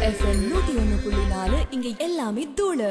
FM நூத்தி ஒண்ணு புள்ளி நாலு இங்க எல்லாமே தூளு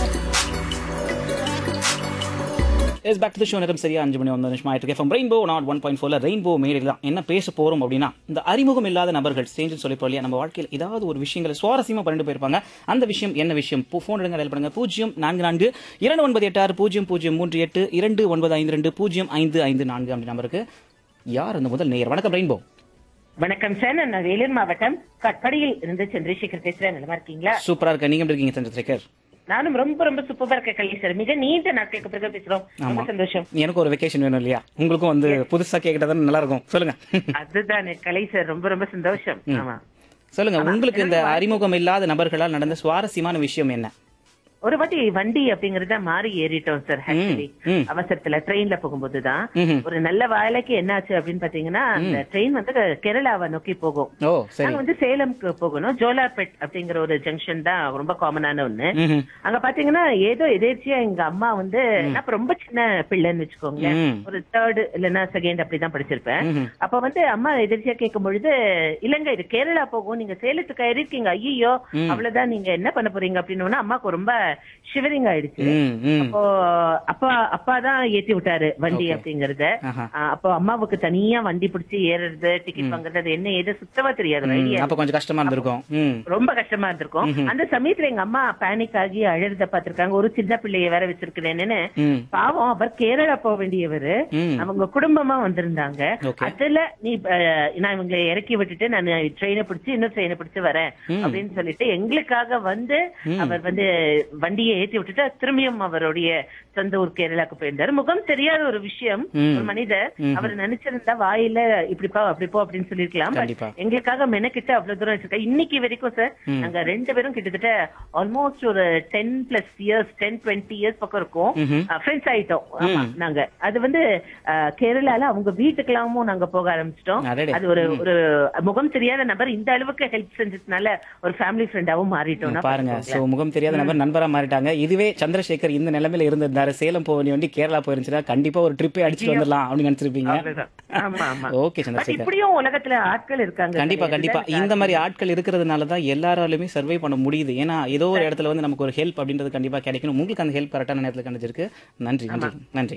எஸ் பேக் டு ஷோ நேரம் சரியா அஞ்சு மணி ஒன்பது நிமிஷம் ஆயிட்டு FM rainbow nought one point ஃபோர்ல ரெயின்போ மேடையில் தான் என்ன பேச போறோம் அப்படின்னா இந்த அறிமுகம் இல்லாத நபர்கள் ஸ்டேஞ்சில் சொல்லி இல்லையா நம்ம வாழ்க்கையில் ஏதாவது ஒரு விஷயங்களை சுவாரஸ்யமா பண்ணிட்டு போயிருப்பாங்க அந்த விஷயம் என்ன விஷயம் ஃபோன் எடுங்க டயல் பண்ணுங்க பூஜ்ஜியம் நான்கு நான்கு இரண்டு ஒன்பது எட்டு ஆறு பூஜ்ஜியம் பூஜ்ஜியம் மூன்று எட்டு இரண்டு ஒன்பது ஐந்து ரெண்டு பூஜ்ஜியம் ஐந்து ஐந்து நான்கு அப்படி நம்பருக்கு யார் அந்த முதல் நேயர் வணக்கம் ரெயின்போ வணக்கம் சார் நான் வேலூர் மாவட்டம் கட்படியில் இருந்து சந்திரசேகர் பேசுறேன் நல்லா இருக்கீங்களா சூப்பரா இருக்க நீங்க எப்படி இருக்கீங்க சந்திரசேகர் நானும் ரொம்ப ரொம்ப சூப்பரா இருக்க கல்வி சார் மிக நீண்ட நாட்களுக்கு பிறகு பேசுறோம் ரொம்ப ஆமா. சந்தோஷம் எனக்கு ஒரு வெக்கேஷன் வேணும் இல்லையா உங்களுக்கும் வந்து புதுசா கேட்கட்டா நல்லா இருக்கும் சொல்லுங்க அதுதானே கலை சார் ரொம்ப ரொம்ப சந்தோஷம் ஆமா சொல்லுங்க உங்களுக்கு இந்த அறிமுகம் இல்லாத நபர்களால் நடந்த சுவாரஸ்யமான விஷயம் என்ன ஒரு வாட்டி வண்டி அப்படிங்கறத மாறி ஏறிட்டோம் சார் ஆக்சுவலி ம். அவசரத்துல ட்ரெயின்ல போகும்போதுதான் ம்ஹும். ஒரு நல்ல வேலைக்கு என்ன ஆச்சு அப்படின்னு பாத்தீங்கன்னா அந்த ட்ரெயின் வந்து கேரளாவை நோக்கி போகும் ஓ சரி நாங்க வந்து சேலம்க்கு போகணும் ஜோலார்பேட் அப்படிங்கிற ஒரு ஜங்ஷன் தான் ரொம்ப காமனான ஒண்ணு ம்ஹும். அங்க பாத்தீங்கன்னா ஏதோ எதேர்ச்சியா எங்க அம்மா வந்து நான் அப்ப ரொம்ப சின்ன பிள்ளைன்னு வச்சுக்கோங்க ம். ஒரு தேர்ட் இல்லைன்னா செகண்ட் அப்படிதான் படிச்சிருப்பேன் ம்ஹும். அப்ப வந்து அம்மா எதிர்ச்சியா கேட்கும் பொழுது இல்லங்க இது கேரளா போகும் நீங்க சேலத்துக்கு இருக்கீங்க ஐயோ அவ்வளவுதான் நீங்க என்ன பண்ண போறீங்க அப்படின்னு அம்மாக்கு ரொம்ப ஷிவரிங் ஆயிடுச்சு ம், ம். அப்போ அப்பா அப்பா தான் ஏத்தி விட்டாரு வண்டி Okay. அப்படிங்கறத ஆஹா. ஆ, அப்போ அம்மாவுக்கு தனியா வண்டி பிடிச்சி ஏறுறது டிக்கெட் வாங்குறது அது என்ன ஏது சுத்தமா தெரியாது ம், ஐடியா அப்ப கொஞ்சம் கஷ்டமா இருந்திருக்கும் ம் ரொம்ப கஷ்டமா இருந்திருக்கும் அந்த சமயத்துல எங்க அம்மா பேனிக் ஆகி அழுறத பாத்திருக்காங்க ஒரு சின்ன பிள்ளைய வேற வச்சிருக்கிறேன்னு ம் பாவம் அவர் கேரளா போக வேண்டியவரு ம். அவங்க குடும்பமா வந்திருந்தாங்க Okay. அதுல நீ அஹ், நான் இவங்களை இறக்கி விட்டுட்டு நான் ட்ரெயினை பிடிச்சு இன்னும் ட்ரெயினை பிடிச்சு வரேன் அப்படின்னு சொல்லிட்டு எங்களுக்காக வந்து அவர் வந்து வண்டியை ஏத்தி விட்டுட்டு திரும்பியும் அவருடைய சொந்த ஊர் கேரளாக்கு போயிருந்தாரு முகம் தெரியாத ஒரு விஷயம் ம். ஒரு மனிதர் அவர் நினைச்சிருந்தா வாயில இப்படிப்பா அப்படிப்போ அப்படின்னு சொல்லிருக்கலாம் But கண்டிப்பா. எங்களுக்காக மெனக்கிட்டு அவ்வளவு தூரம் வச்சிருக்கேன் இன்னைக்கு வரைக்கும் சார் நாங்க ரெண்டு பேரும் கிட்டத்தட்ட ஆல்மோஸ்ட் ஒரு ten plus years ten twenty years பக்கம் இருக்கும் ம்ஹும். ஃப்ரெண்ட்ஸ் ஆயிட்டோம் ஆமா, நாங்க அது வந்து அஹ், கேரளால அவங்க வீட்டுக்கெல்லாமும் நாங்க போக ஆரம்பிச்சிட்டோம் அடடே. அது ஒரு ஒரு முகம் தெரியாத நபர் இந்த அளவுக்கு ஹெல்ப் செஞ்சதுனால ஒரு ஃபேமிலி ஃப்ரெண்டாவும் மாறிட்டோம் பாருங்க சோ முகம் தெரியாத நபர் நண்பரா மாறிட்டாங்க இதுவே சந்திரசேகர் இந்த நிலைமையில இருந்திருந்தாரு சேலம் போக வேண்டிய வண்டி கேரளா போயிருந்துச்சுன்னா கண்டிப்பா ஒரு ட்ரிப்பே அடிச்சுட்டு வந்துடலாம் அப்படின்னு நினைச்சிருப்பீங்க ஆமா ஆமா ஓகே பட் சந்திரசேகர் இப்படியும் உலகத்துல ஆட்கள் இருக்காங்க கண்டிப்பா கண்டிப்பா இந்த மாதிரி ஆட்கள் இருக்கிறதுனால தான் எல்லாராலுமே சர்வே பண்ண முடியுது ஏன்னா ஏதோ ஒரு இடத்துல வந்து நமக்கு ஒரு ஹெல்ப் அப்படின்றது கண்டிப்பா கிடைக்கணும் உங்களுக்கு அந்த ஹெல்ப் கரெக்டான நேரத்துல கிடைச்சிருக்கு நன்றி நன்றி நன்றி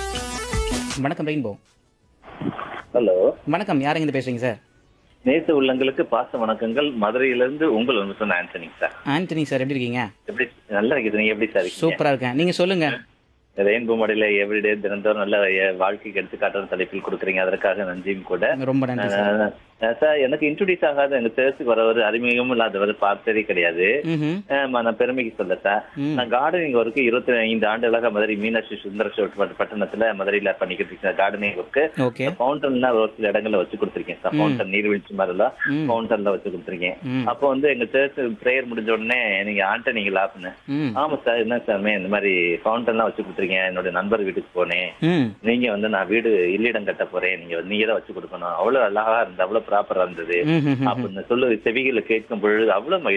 வணக்கம் ரெயின்போ ஹலோ வணக்கம் யாருங்க இருந்து பேசுறீங்க சார் நேச உள்ளங்களுக்கு பாச வணக்கங்கள் மதுரையிலிருந்து உங்கள் வந்து சொன்ன ஆண்டனிங் சார் ஆண்டனி சார் எப்படி இருக்கீங்க எப்படி நல்லா இருக்குது நீங்க எப்படி சார் இருக்கீங்க சூப்பரா இருக்கேன் நீங்க சொல்லுங்க ரெயின்போ மாடல எவ்ரிடே தினந்தோறும் நல்ல எ- வாழ்க்கைக்கு எடுத்துக்காட்டுற தலைப்பில் கொடுக்குறீங்க அதற்காக நன்றியும் கூட ரொம்ப நன்றி சார் அஹ், அஹ், சார் எனக்கு இன்ட்ரோடியூஸ் ஆகாத எங்க சேர்த்துக்கு வரவர் அறிமுகமும் இல்லாதவர் பார்த்ததே கிடையாது ம்ஹும். அஹ், நான் பெருமைக்கு சொல்ல சார் நான் கார்டனிங் ஒர்க்கு இருபத்தி ஐந்து ஆண்டுகளாக மதுரை மீனாட்சி சுந்தர சோட் பட்டணத்துல மதுரையில பண்ணிக்கிட்டு இருக்கேன் கார்டனிங் ஒர்க்கு ஓகே ஃபவுண்டன்லாம் ஒரு சில இடங்கள்ல வச்சு கொடுத்துருக்கேன் சார் ஃபவுண்டன் நீர்வீழ்ச்சி மாதிரி எல்லாம் ஃபவுண்டன்ல வச்சு கொடுத்துருக்கேன் ம். அப்போ வந்து எங்க சர்ச் பிரேயர் முடிஞ்ச உடனே நீங்க ஆண்டனிங்களா அப்படின்னு ம் ஆமா சார் என்ன சார் இந்த மாதிரி ஃபவுண்டன்லாம் வச்சு கொடுத்துருக்கேன் என்னோட நண்பர் வீட்டுக்கு போனேன் ம் நீங்க வந்து நான் வீடு இல்லிடம் கட்ட போறேன் நீங்க வந்து நீங்க தான் வச்சு கொடுக்கணும் அவ்வளவு அழகா இருந்தது அவ்வளவு ப்ராப்பரா இருந்தது ம் ம் அப்படின்னு சொல்லு செவிகளை கேட்கும் பொழுது அவ்வளவு மகிழ்ச்சி